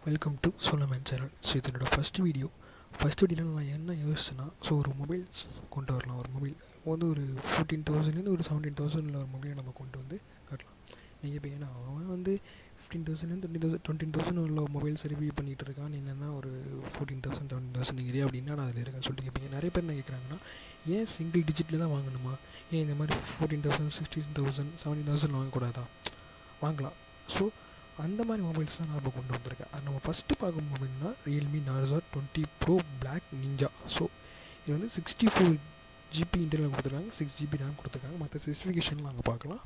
Welcome to Solomon channel so இது என்னோடய first video first வீடியோவில் நான் என்ன யோசிச்சேன்னா ஸோ ஒரு மொபைல் கொண்டு வரலாம் ஒரு மொபைல் வந்து ஒரு ஃபோர்டீன் தௌசண்ட்லேருந்து ஒரு செவன்டீன் தௌசண்டில் ஒரு மொபைலை நம்ம கொண்டு வந்து காட்டலாம் நீங்கள் இப்போ ஏன்னா அவன் வந்து ஃபிஃப்டீன் தௌசண்ட்லேருந்து டுவெண்ட்டி தௌசண்ட் டுவெண்ட்டி தௌசண்ட் உள்ள மொபைல்ஸ் ரிவ்யூ பண்ணிகிட்டு இருக்கான் நீ என்னன்னா ஒரு ஃபோர்டீன் தௌசண்ட் செவன்டீன் தௌசண்ட் நீங்கள் அப்படின்னா நான் அதில் இருக்கேன்னு சொல்லிட்டு கேட்பீங்க நிறைய பேர் என்ன கேட்குறாங்கன்னா ஏன் சிங்கிள் டிஜிட்டில் தான் வாங்கணுமா ஏன் இந்த மாதிரி fourteen thousand sixteen thousand seventeen thousand வாங்கக்கூடாதா வாங்கலாம் ஸோ அந்த மாதிரி மொபைல்ஸ் தான் நான் இப்போ கொண்டு வந்திருக்கேன் அது நம்ம ஃபஸ்ட்டு பார்க்கும் மொபைல்னா Realme Narzo twenty pro black ninja so இது வந்து சிக்ஸ்டி ஃபோர் ஜிபி இன்டர்னல் கொடுத்துருக்காங்க சிக்ஸ் ஜிபி ரேம் கொடுத்துருக்காங்க மற்ற ஸ்பெசிஃபிகேஷன்லாம் அங்கே பார்க்கலாம்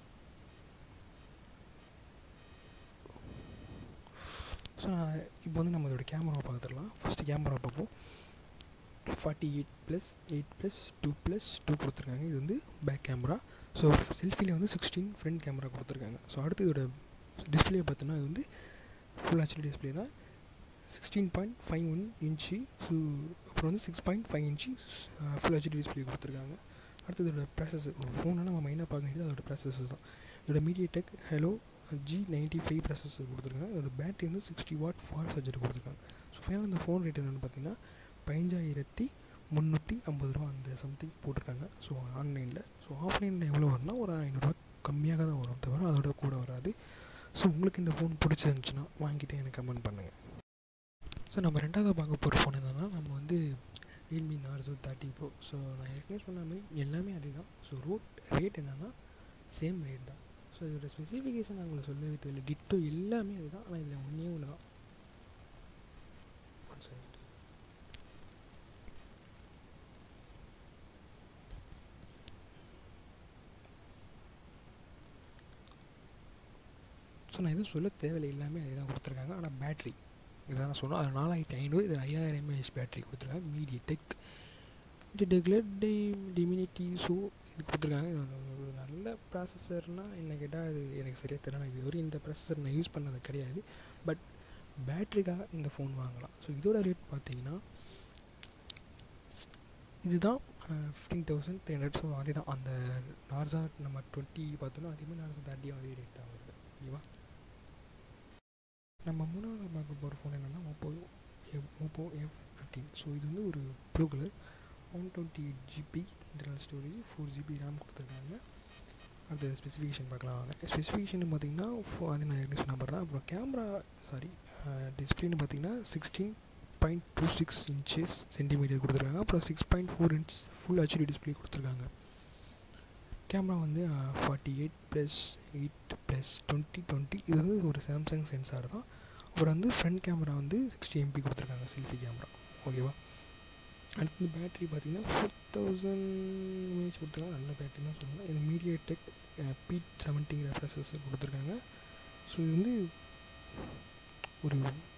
ஸோ நான் இப்போ வந்து நம்ம இதோட கேமரா பார்த்துடலாம் ஃபஸ்ட்டு கேமரா பார்ப்போம் forty eight plus eight plus two plus two கொடுத்துருக்காங்க இது வந்து பேக் கேமரா ஸோ செல்ஃபியில் வந்து சிக்ஸ்டீன் ஃப்ரண்ட் கேமரா கொடுத்துருக்காங்க ஸோ அடுத்து இதோட டிஸ்பிளே பார்த்தோன்னா இது வந்து ஃபுல் ஹெச்டி டிஸ்பிளே தான் sixteen point five one inch so அப்புறம் வந்து six point five inch full HD display கொடுத்துருக்காங்க அடுத்து இதோட ப்ராசஸர் ஒரு ஃபோனை நம்ம மெயினாக பார்க்க வேண்டியது அதோட ப்ராசஸர் தான் இதோட MediaTek Helio G ninety five processor கொடுத்துருக்காங்க இதோட பேட்டரி வந்து சிக்ஸ்டி வாட் ஃபார் சார்ஜர் கொடுத்துருக்காங்க ஸோ ஃபைனல் இந்த ஃபோன் ரேட் என்னென்னு பார்த்தீங்கன்னா பதினஞ்சாயிரத்தி முந்நூற்றி ஐம்பது ரூபா அந்த சம்திங் போட்டிருக்காங்க ஸோ ஆன்லைனில் ஸோ ஆஃப்லைனில் எவ்வளோ வரும்னா ஒரு ஐநூறுரூவா கம்மியாக தான் வரும் தவிர அதோட கூட வராது ஸோ உங்களுக்கு இந்த ஃபோன் பிடிச்சிருந்துச்சுன்னா வாங்கிட்டு எனக்கு கமெண்ட் பண்ணுங்கள் ஸோ நம்ம ரெண்டாவது பார்க்க போகிற ஃபோன் என்னென்னா நம்ம வந்து Realme Narzo thirty pro so நான் ஏற்கனவே சொன்ன மாதிரி எல்லாமே அதே தான் ஸோ ரோட் ரேட் என்னென்னா சேம் ரேட் தான் ஸோ இதோட ஸ்பெசிஃபிகேஷன் நான் உங்களுக்கு சொல்லவே தெரியல டிட்டோ எல்லாமே அதுதான் ஆனால் இதில் ஒன்றே ஒன்று தான் ஒன் செகண்ட் ஸோ நான் எதுவும் சொல்ல தேவையில்லை எல்லாமே அதே தான் கொடுத்துருக்காங்க ஆனால் பேட்ரி இதான் நான் சொன்னோம் அது நாலாயிரத்தி ஐநூறு இது ஐயாயிரம் எம்ஏஹெச் பேட்ரி கொடுத்துருக்காங்க மீடிய டெக் டெக்லர் டி டிமினிட்டி ஸோ இது கொடுத்துருக்காங்க இது ஒரு நல்ல ப்ராசஸர்னால் என்ன கேட்டால் அது எனக்கு சரியாக தெரியல இது வரையும் இந்த ப்ராசஸர் நான் யூஸ் பண்ணது கிடையாது பட் பேட்ரிக்காக இந்த ஃபோன் வாங்கலாம் ஸோ இதோட ரேட் பார்த்தீங்கன்னா இதுதான் fifteen thousand three hundred so அதே தான் அந்த நார்சா நம்ம டுவெண்ட்டி பார்த்தோன்னா அதே மாதிரி நார்சா தேர்ட்டியும் அதே ரேட் தான் வருது ஓகேவா நம்ம மூணாவது பார்க்க போகிற ஃபோன் என்னென்னா Oppo Oppo F fifteen so இது வந்து ஒரு blue colour one twenty eight GB internal storage four GB RAM கொடுத்துருக்காங்க அடுத்த ஸ்பெசிஃபிகேஷன் பார்க்கலாம் வாங்க ஸ்பெசிஃபிகேஷன் பார்த்தீங்கன்னா அது நான் ஏற்கனவே சொன்ன மாதிரி தான் அப்புறம் கேமரா சாரி டிஸ்பிளேன்னு பார்த்தீங்கன்னா sixteen point two six inches centimetre கொடுத்துருக்காங்க அப்புறம் six point four inch full HD display கொடுத்துருக்காங்க கேமரா வந்து forty eight plus eight plus twenty twenty இது வந்து ஒரு சாம்சங் சென்சார் தான் அப்புறம் வந்து ஃப்ரண்ட் கேமரா வந்து சிக்ஸ்டி எம்பி கொடுத்துருக்காங்க செல்ஃபி கேமரா ஓகேவா அடுத்து பேட்ரி பார்த்தீங்கன்னா ஃபோர் தௌசண்ட் எம்ஏஹெச் கொடுத்துருக்காங்க நல்ல பேட்ரி தான் சொல்லலாம் இது மீடியா டெக் பீட் செவன்ட்டிங்கிற ப்ராசஸர் கொடுத்துருக்காங்க ஸோ இது வந்து ஒரு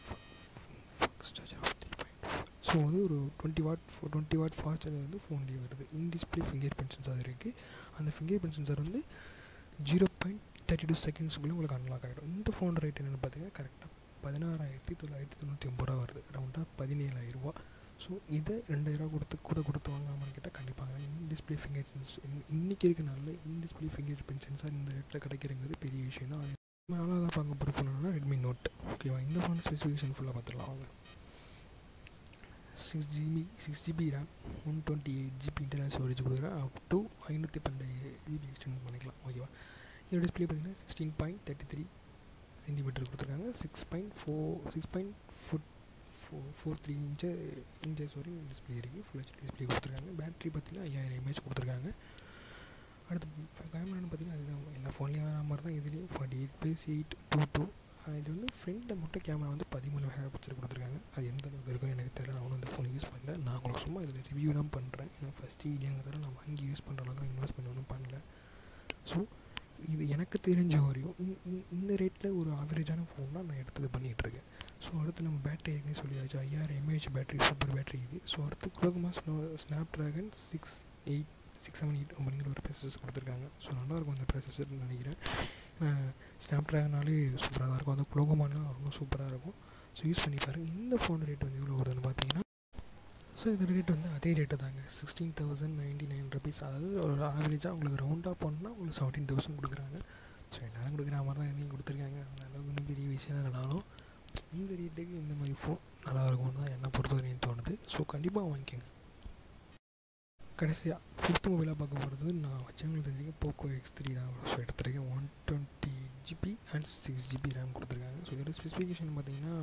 ஸோ வந்து ஒரு twenty watt twenty watt fast charger வந்து ஃபோன்லேயே வருது in display fingerprint sensor இருக்குது அந்த ஃபிங்கர் பிரிண்ட் சென்சார் வந்து ஜீரோ பாயிண்ட் தேர்ட்டி டூ செகண்ட்ஸ்க்குள்ளே உங்களுக்கு அன்லாக் ஆகிடும் இந்த ஃபோன் ரேட் என்னென்னு பார்த்தீங்கன்னா கரெக்டாக பதினாறாயிரத்தி தொள்ளாயிரத்தி தொண்ணூற்றி ஒம்பது ரூபா வருது ரவுண்டாக பதினேழாயிரரூபா ஸோ இதை ரெண்டாயிரரூவா கொடுத்து கூட கொடுத்து வாங்காமல் கேட்டால் கண்டிப்பாக இன் டிஸ்பிளே ஃபிங்கர் சென்ஸ் இன்றைக்கி இருக்க நாளில் in display fingerprint sensor இந்த ரேட்டில் கிடைக்கிறங்கிறது பெரிய விஷயம் தான் அது நாலாவதாக பார்க்க போகிற ஃபோன் என்னன்னா ரெட்மி நோட் ஓகேவா இந்த ஃபோன் ஸ்பெசிஃபிகேஷன் ஃபுல்லாக பார்த்துடலாம் அவங்க six GB six GB RAM one twenty eight GB internal storage கொடுக்குறேன் அப் டு ஐநூற்றி பன்னெண்டு ஜிபி எக்ஸ்டெண்ட் பண்ணிக்கலாம் ஓகேவா இதோட டிஸ்பிளே பார்த்தீங்கன்னா sixteen point thirty three centimetre கொடுத்துருக்காங்க six point four six point foot four four three inch inches வரையும் display இருக்குது ஃபுல் ஹெச் டிஸ்பிளே கொடுத்துருக்காங்க பேட்ரி பார்த்தீங்கன்னா ஐயாயிரம் எம்ஏஹெச் கொடுத்துருக்காங்க அடுத்து கேமரான்னு பார்த்தீங்கன்னா அதுதான் எல்லா ஃபோன்லேயும் வர மாதிரி தான் இதுலேயும் forty eight plus eight two two இது வந்து ஃப்ரண்ட்டில் மட்டும் கேமரா வந்து பதிமூணு மெகா பிக்சர் கொடுத்துருக்காங்க அது எந்த அளவுக்கு இருக்குன்னு எனக்கு தெரியல நான் ஒன்றும் இந்த ஃபோன் யூஸ் பண்ணல நான் உங்களுக்கு சும்மா இதில் ரிவ்யூ தான் பண்ணுறேன் ஏன்னா ஃபஸ்ட்டு வீடியோங்கிறதால நான் வாங்கி யூஸ் பண்ணுற அளவுக்கு இன்வெஸ்ட் ஒன்றும் பண்ணல ஸோ இது எனக்கு தெரிஞ்ச வரையும் இந்த ரேட்டில் ஒரு ஆவரேஜான ஃபோன் தான் நான் எடுத்தது பண்ணிகிட்ருக்கேன் ஸோ அடுத்து நம்ம பேட்டரி ஏற்கனவே சொல்லியாச்சு ஐயாயிரம் எம்ஏஹெச் பேட்டரி சூப்பர் பேட்டரி இது ஸோ அடுத்து Qualcomm snow snapdragon six eight six seven eight அப்படிங்கிற ஒரு ப்ராசஸர் கொடுத்துருக்காங்க ஸோ நல்லாயிருக்கும் அந்த ப்ராசஸர்னு நினைக்கிறேன் ஸ்னாப் ட்ராகனாலே சூப்பராக தான் இருக்கும் அந்த குலோகமானா அவங்க சூப்பராக இருக்கும் ஸோ யூஸ் பண்ணி பாருங்கள் இந்த ஃபோன் ரேட் வந்து எவ்வளோ வருதுன்னு பார்த்தீங்கன்னா ஸோ இந்த ரேட் வந்து அதே ரேட்டு தாங்க sixteen thousand ninety nine rupees அதாவது ஒரு ஆவரேஜாக உங்களுக்கு ரவுண்டாக போனால் உங்களுக்கு செவன்டீன் தௌசண்ட் கொடுக்குறாங்க ஸோ எல்லோரும் கொடுக்குற மாதிரி தான் என்னையும் கொடுத்துருக்காங்க அந்த அளவுக்கு ஒன்றும் பெரிய விஷயம் இல்லைனாலும் இந்த ரேட் ஃபோன் நல்லா இருக்கும்னு தான் என்னை பொறுத்தவரையும் தோணுது ஸோ கண்டிப்பாக வாங்கிக்கோங்க கடைசியாக ஃபிஃப்த் மொபைலாக பார்க்க போகிறது நான் வச்சவங்களுக்கு தெரிஞ்சுக்க போக்கோ எக்ஸ் த்ரீ தான் ஸோ எடுத்துருக்கேன் one twenty GB and six GB RAM கொடுத்துருக்காங்க ஸோ இதோட ஸ்பெசிஃபிகேஷன் பார்த்தீங்கன்னா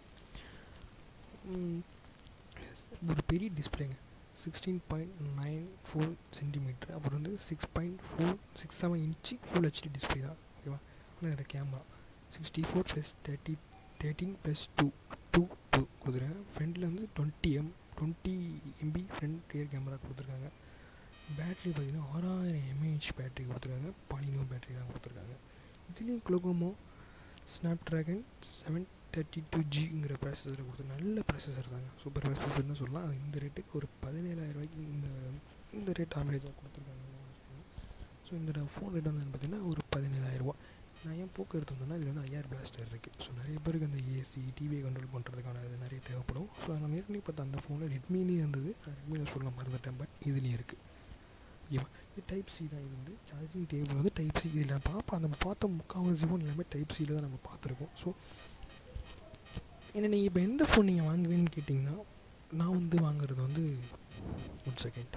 ஒரு பெரிய டிஸ்பிளேங்க sixteen point nine four centimetre அப்புறம் வந்து six point four six seven inch full HD display தான் ஓகேவா ஆனால் இதில் camera sixty four plus thirty thirteen plus two two two கொடுத்துருக்காங்க ஃப்ரண்ட்டில் வந்து twenty M twenty MP front rear camera கொடுத்துருக்காங்க பேட்ரி பார்த்திங்கன்னா ஆறாயிரம் எம்ஏஹெச் பேட்ரி கொடுத்துருக்காங்க பாலினோ பேட்ரி தான் கொடுத்துருக்காங்க இதுலேயும் Qualcomm snapdragon seven thirty two ஜிங்கிற ப்ராசஸரை கொடுத்து நல்ல ப்ராசஸர் தாங்க சூப்பர் ப்ராசஸர்னு சொல்லலாம் அது இந்த ரேட்டுக்கு ஒரு பதினேழாயிரம் ரூபாய்க்கு இந்த இந்த ரேட் ஆவரேஜாக கொடுத்துருக்காங்க ஸோ இந்த ஃபோன் ரேட் வந்து பார்த்திங்கன்னா ஒரு பதினேழாயிரரூபா நான் ஏன் போக்கு எடுத்திருந்தேன்னா இதில் வந்து ஐஆர் பிளாஸ்டர் இருக்குது ஸோ நிறைய பேருக்கு அந்த ஏசி டிவியை கண்ட்ரோல் பண்ணுறதுக்கான அது நிறைய தேவைப்படும் ஸோ நான் ஏற்கனவே பார்த்த அந்த ஃபோனில் ரெட்மிலேயும் இருந்தது நான் ரெட்மியில் சொல்ல மறந்துட்டேன் பட் இதுலேயும் இருக்குது ஓகேவா இது டைப் சி தான் இது வந்து சார்ஜிங் டேபிள் வந்து டைப் சி இதில் நான் பார்ப்பேன் நம்ம பார்த்த முக்கால்வாசி ஃபோன் எல்லாமே டைப் சியில் தான் நம்ம பார்த்துருக்கோம் ஸோ ஏன்னா நீங்கள் இப்போ எந்த ஃபோன் நீங்கள் வாங்குவீங்கன்னு கேட்டிங்கன்னா நான் வந்து வாங்குறது வந்து ஒன் செகண்ட்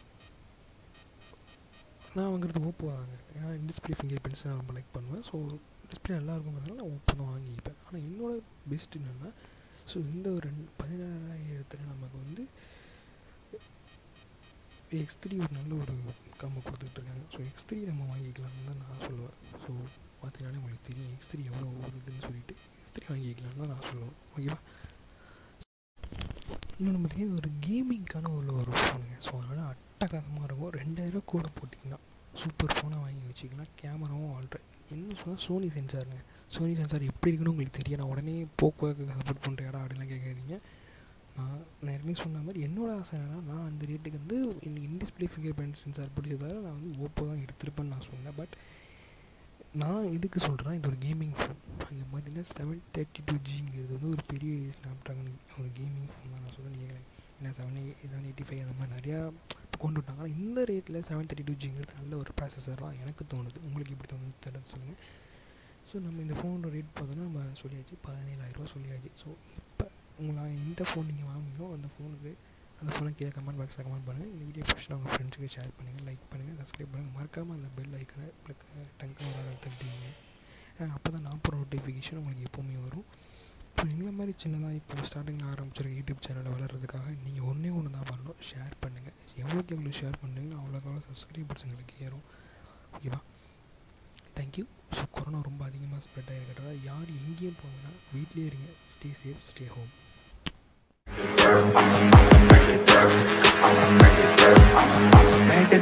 நான் வாங்குறது ஓப்போ வாங்குறேன் ஏன்னா டிஸ்பிளே ஃபிங்கர் பிரிண்ட்ஸ் நான் ரொம்ப லைக் பண்ணுவேன் ஸோ டிஸ்பிளே நல்லா இருக்குங்கிறதுனால நான் ஓப்போ தான் வாங்கிப்பேன் ஆனால் என்னோட பெஸ்ட் என்னென்னா ஸோ இந்த ஒரு ரெண்டு பதினாறாயிரத்தில் நமக்கு வந்து எக்ஸ் த்ரீ ஒரு நல்ல ஒரு காம்போ கொடுத்துட்ருக்காங்க ஸோ எக்ஸ் த்ரீ நம்ம வாங்கிக்கலாம்னு தான் நான் சொல்லுவேன் ஸோ பார்த்தீங்கன்னாலே உங்களுக்கு தெரியும் எக்ஸ் த்ரீ எவ்வளோ வருதுன்னு சொல்லிட்டு எக்ஸ் த்ரீ வாங்கிக்கலாம்னு தான் நான் சொல்லுவேன் ஓகேவா இன்னொன்று பார்த்தீங்கன்னா இது ஒரு கேமிங்க்கான உள்ள ஒரு ஃபோனுங்க ஸோ அதனால் அட்டகாசமாக இருக்கும் ரெண்டாயிரரூவா கூட போட்டிங்கன்னா சூப்பர் ஃபோனாக வாங்கி வச்சுக்கலாம் கேமராவும் ஆல்ட்ரு என்ன சொன்னால் சோனி சென்சாருங்க சோனி சென்சார் எப்படி இருக்குன்னு உங்களுக்கு தெரியும் நான் உடனே போக்குவரத்து சப்போர்ட் பண்ணுற இடம் அப்படிலாம் கேட்காதீங்க நான் நான் ஏற்கனவே சொன்ன மாதிரி என்னோட ஆசை என்னன்னா நான் அந்த ரேட்டுக்கு வந்து எனக்கு இன்டிஸ்பிளே ஃபிங்கர் பிரிண்ட் சென்சார் பிடிச்சதால நான் வந்து ஓப்போ தான் எடுத்திருப்பேன்னு நான் சொன்னேன் பட் நான் இதுக்கு சொல்கிறேன் இது ஒரு கேமிங் ஃபோன் அங்கே பார்த்தீங்கன்னா செவன் தேர்ட்டி டூ ஜிங்கிறது வந்து ஒரு பெரிய ஸ்னாப் ட்ராகன் ஒரு கேமிங் ஃபோன் தான் நான் சொல்ல நீங்கள் ஏன்னா seven eight seven eighty five அந்த மாதிரி நிறையா கொண்டு விட்டாங்க ஆனால் இந்த ரேட்டில் செவன் தேர்ட்டி டூ ஜிங்கிறது நல்ல ஒரு ப்ராசஸர் தான் எனக்கு தோணுது உங்களுக்கு எப்படி தோணுது தெரியல சொல்லுங்கள் ஸோ நம்ம இந்த ஃபோனோட ரேட் பார்த்தோன்னா நம்ம சொல்லியாச்சு பதினேழாயிரரூவா சொல்லியாச்சு ஸோ இப்போ உங்களை இந்த ஃபோன் நீங்கள் வாங்கினோ அந்த ஃபோனுக்கு அந்த ஃபோனை கீழே கமெண்ட் பாக்ஸில் கமெண்ட் பண்ணுங்கள் இந்த வீடியோ பிடிச்சிட்டு உங்கள் ஃப்ரெண்ட்ஸுக்கு ஷேர் பண்ணுங்கள் லைக் பண்ணுங்கள் சப்ஸ்கிரைப் பண்ணுங்கள் மறக்காமல் அந்த பெல் ஐக்கனை ப்ளக் டங்கு வர தட்டிங்க அப்போ தான் நான் போகிற நோட்டிஃபிகேஷன் உங்களுக்கு எப்போவுமே வரும் ஸோ எங்களை மாதிரி சின்னதாக இப்போ ஸ்டார்டிங்கில் ஆரம்பிச்சிருக்க யூடியூப் சேனலை வளர்கிறதுக்காக நீங்கள் ஒன்றே ஒன்று தான் பண்ணணும் ஷேர் பண்ணுங்கள் எவ்வளோக்கு எவ்வளோ ஷேர் பண்ணுறீங்களோ அவ்வளோக்கு அவ்வளோ சப்ஸ்கிரைபர்ஸ் எங்களுக்கு ஏறும் ஓகேவா தேங்க்யூ ஸோ கொரோனா ரொம்ப அதிகமாக ஸ்ப்ரெட் ஆகிருக்கிறதா யார் எங்கேயும் போங்கன்னா வீட்லேயே இருங்க stay safe stay home I'ma make it work. I'ma make it work. I'ma make it